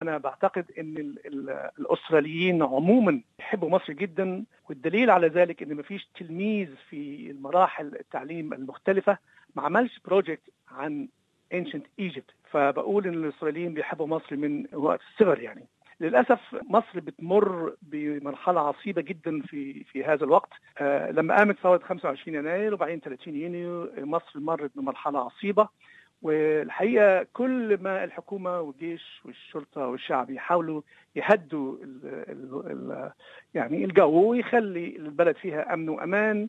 انا بعتقد ان ال ال الاستراليين عموما يحبوا مصر جدا والدليل على ذلك ان مفيش تلميذ في المراحل التعليم المختلفه ما عملش بروجكت عن ancient Egypt فبقول ان الاستراليين بيحبوا مصر من وقت الصغر يعني للاسف مصر بتمر بمرحله عصيبه جدا في في هذا الوقت آه لما قامت ثوره 25 يناير وبعدين 30 يونيو مصر مرت بمرحله عصيبه والحقيقه كل ما الحكومه والجيش والشرطه والشعب يحاولوا يهدوا ال ال ال يعني الجو ويخلي البلد فيها امن وامان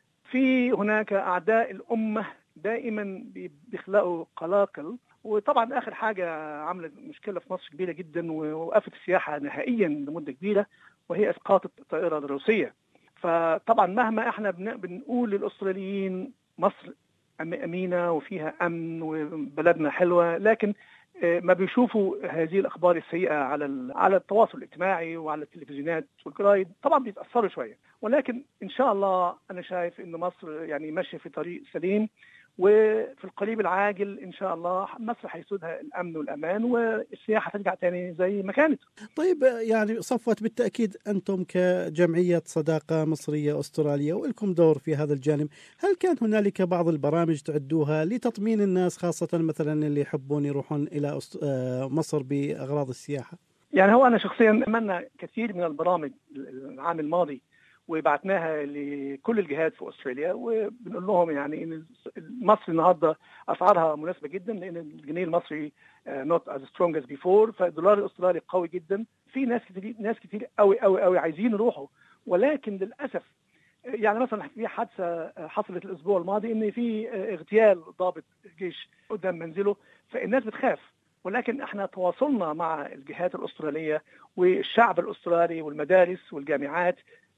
في هناك اعداء الامه دائما بيخلقوا قلاقل وطبعا اخر حاجه عملت مشكله في مصر كبيره جدا ووقفت السياحه نهائيا لمده كبيره وهي اسقاط الطائره الروسيه فطبعا مهما احنا بنقول للاستراليين مصر امينه وفيها امن وبلدنا حلوه لكن ما بيشوفوا هذه الاخبار السيئه على على التواصل الاجتماعي وعلى التلفزيونات والجرايد طبعا بيتاثروا شويه ولكن ان شاء الله انا شايف ان مصر يعني ماشيه في طريق سليم وفي القريب العاجل ان شاء الله مصر هيسودها الامن والامان والسياحه ترجع تاني زي ما كانت. طيب يعني صفوت بالتاكيد انتم كجمعيه صداقه مصريه استراليه ولكم دور في هذا الجانب، هل كان هنالك بعض البرامج تعدوها لتطمين الناس خاصه مثلا اللي يحبون يروحون الى مصر باغراض السياحه؟ يعني هو انا شخصيا عملنا كثير من البرامج العام الماضي وبعتناها لكل الجهات في استراليا وبنقول لهم يعني ان مصر النهارده اسعارها مناسبه جدا لان الجنيه المصري نوت از سترونج از بيفور فالدولار الاسترالي قوي جدا في ناس كتير ناس كتير قوي قوي قوي عايزين يروحوا ولكن للاسف يعني مثلا في حادثه حصلت الاسبوع الماضي ان في اغتيال ضابط جيش قدام منزله فالناس بتخاف ولكن احنا تواصلنا مع الجهات الاستراليه والشعب الاسترالي والمدارس والجامعات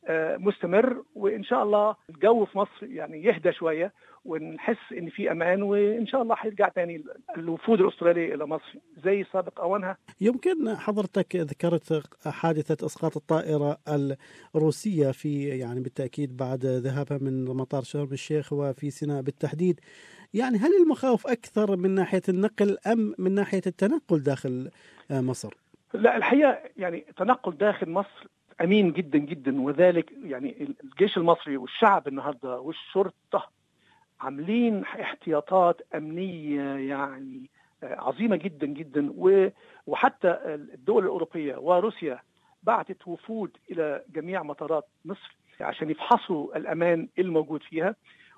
مستمر وان شاء الله الجو في مصر يعني يهدى شويه ونحس ان في امان وان شاء الله هيرجع تاني الوفود الاستراليه الى مصر زي سابق اوانها. يمكن حضرتك ذكرت حادثه اسقاط الطائره الروسيه في يعني بالتاكيد بعد ذهابها من مطار شرم الشيخ وفي سيناء بالتحديد. يعني هل المخاوف اكثر من ناحيه النقل ام من ناحيه التنقل داخل مصر؟ لا الحقيقه يعني تنقل داخل مصر امين جدا جدا وذلك يعني الجيش المصري والشعب النهارده والشرطه عاملين احتياطات امنيه يعني عظيمه جدا جدا وحتى الدول الاوروبيه وروسيا بعتت وفود الى جميع مطارات مصر عشان يفحصوا الامان الموجود فيها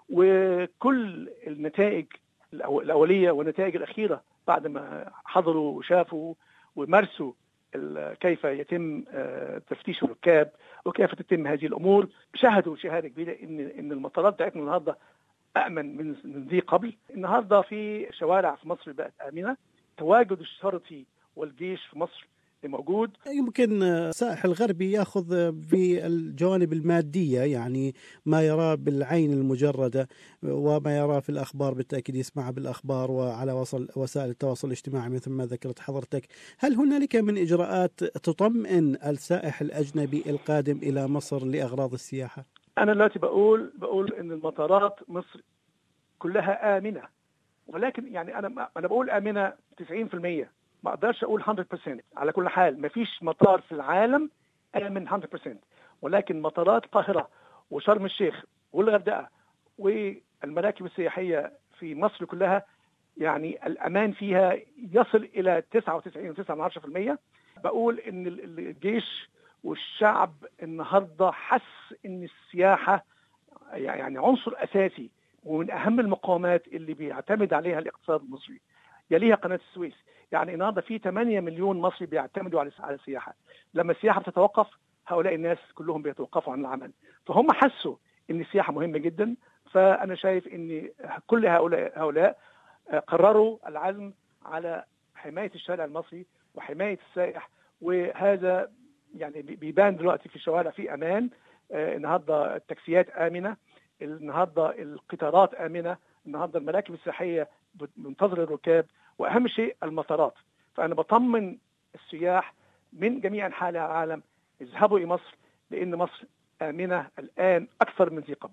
وكل النتائج الاوليه والنتائج الاخيره بعد ما حضروا وشافوا ومارسوا كيف يتم تفتيش الركاب وكيف تتم هذه الامور شاهدوا شهاده كبيره ان ان المطارات بتاعتنا النهارده امن من من ذي قبل النهارده في شوارع في مصر بقت امنه تواجد الشرطي والجيش في مصر موجود يمكن السائح الغربي ياخذ بالجوانب الماديه يعني ما يراه بالعين المجرده وما يراه في الاخبار بالتاكيد يسمعها بالاخبار وعلى وصل وسائل التواصل الاجتماعي مثل ما ذكرت حضرتك، هل هنالك من اجراءات تطمئن السائح الاجنبي القادم الى مصر لاغراض السياحه؟ انا دلوقتي بقول بقول ان المطارات مصر كلها امنه ولكن يعني انا انا بقول امنه 90% ما اقدرش اقول 100% على كل حال ما فيش مطار في العالم امن 100% ولكن مطارات القاهره وشرم الشيخ والغردقه والمراكب السياحيه في مصر كلها يعني الامان فيها يصل الى 99.9% بقول ان الجيش والشعب النهارده حس ان السياحه يعني عنصر اساسي ومن اهم المقومات اللي بيعتمد عليها الاقتصاد المصري يليها قناه السويس يعني النهارده في 8 مليون مصري بيعتمدوا على على السياحه لما السياحه بتتوقف هؤلاء الناس كلهم بيتوقفوا عن العمل فهم حسوا ان السياحه مهمه جدا فانا شايف ان كل هؤلاء هؤلاء قرروا العزم على حمايه الشارع المصري وحمايه السائح وهذا يعني بيبان دلوقتي في الشوارع في امان النهارده التاكسيات امنه النهارده القطارات امنه النهارده المراكب السياحيه منتظر الركاب واهم شيء المطارات فانا بطمن السياح من جميع انحاء العالم اذهبوا الى مصر لان مصر امنه الان اكثر من ذي قبل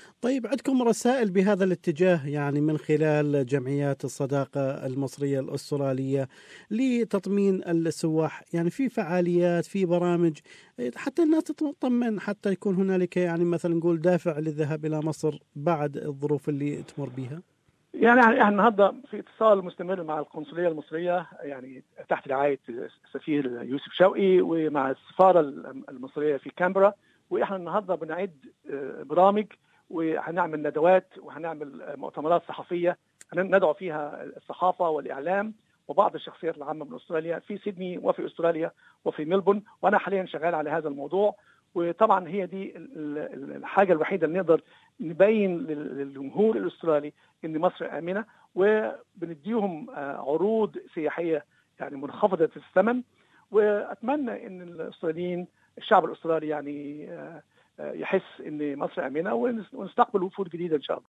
طيب عندكم رسائل بهذا الاتجاه يعني من خلال جمعيات الصداقة المصرية الأسترالية لتطمين السواح يعني في فعاليات في برامج حتى الناس تطمن حتى يكون هنالك يعني مثلا نقول دافع للذهاب إلى مصر بعد الظروف اللي تمر بها يعني احنا النهارده في اتصال مستمر مع القنصليه المصريه يعني تحت رعايه السفير يوسف شوقي ومع السفاره المصريه في كامبرا واحنا النهارده بنعد برامج وهنعمل ندوات وهنعمل مؤتمرات صحفيه ندعو فيها الصحافه والاعلام وبعض الشخصيات العامه من استراليا في سيدني وفي استراليا وفي ملبون وانا حاليا شغال على هذا الموضوع وطبعا هي دي الحاجه الوحيده اللي نقدر نبين للجمهور الاسترالي ان مصر امنه وبنديهم عروض سياحيه يعني منخفضه الثمن واتمنى ان الاستراليين الشعب الاسترالي يعني يحس ان مصر امنه ونستقبل وفود جديده ان شاء الله